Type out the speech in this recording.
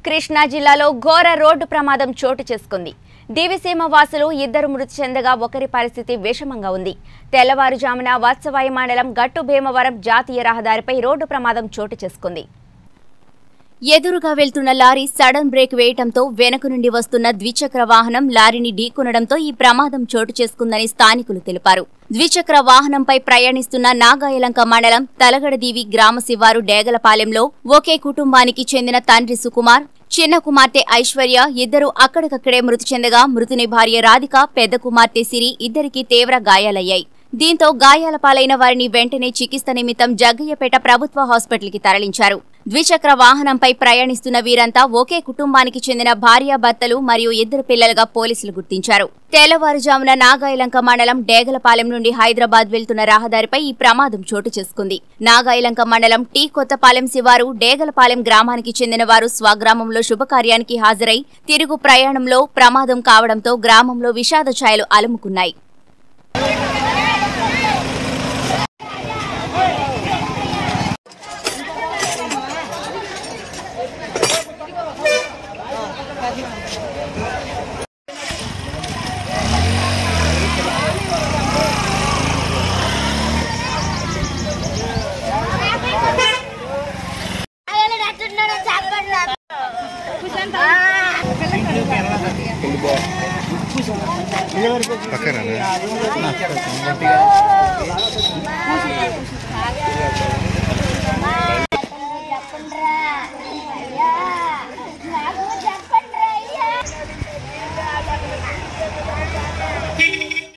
కృష్ణా జిల్లాలో ఘోర రోడ్డు ప్రమాదం చోటు చేసుకుంది దివిసీమ వాసులు ఇద్దరు మృతి చెందగా ఒకరి పరిస్థితి విషమంగా ఉంది తెల్లవారుజామున వత్సవాయి మండలం గట్టు భీమవరం జాతీయ రహదారిపై రోడ్డు ప్రమాదం చోటు చేసుకుంది ఎదురుగా వెళ్తున్న లారీ సడన్ బ్రేక్ వేయటంతో వెనక నుండి వస్తున్న ద్విచక్ర వాహనం లారీని ఢీకొనడంతో ఈ ప్రమాదం చోటు చేసుకుందని స్థానికులు తెలిపారు ద్విచక్ర వాహనంపై ప్రయాణిస్తున్న నాగాయలంక మండలం తలగడదీవి గ్రామ శివారు డేగలపాలెంలో ఒకే కుటుంబానికి చెందిన తండ్రి సుకుమార్ చిన్న కుమార్తె ఐశ్వర్య ఇద్దరు అక్కడికక్కడే మృతి చెందగా మృతుని భార్య రాధిక పెద్ద కుమార్తె సిరి ఇద్దరికి తీవ్ర గాయాలయ్యాయి దీంతో గాయాల పాలైన వారిని వెంటనే చికిత్స నిమిత్తం జగ్గయ్యపేట ప్రభుత్వ హాస్పిటల్కి తరలించారు ద్విచక్ర వాహనంపై ప్రయాణిస్తున్న వీరంతా ఒకే కుటుంబానికి చెందిన భార్యాభర్తలు మరియు ఇద్దరు పిల్లలుగా పోలీసులు గుర్తించారు తెల్లవారుజామున నాగాయలంక మండలం డేగలపాలెం నుండి హైదరాబాద్ వెళ్తున్న రహదారిపై ఈ ప్రమాదం చోటు చేసుకుంది నాగాయలంక మండలం టీ కొత్తపాలెం శివారు డేగలపాలెం గ్రామానికి చెందిన వారు స్వగ్రామంలో శుభకార్యానికి హాజరై తిరుగు ప్రయాణంలో ప్రమాదం కావడంతో గ్రామంలో విషాద ఛాయలు అలుముకున్నాయి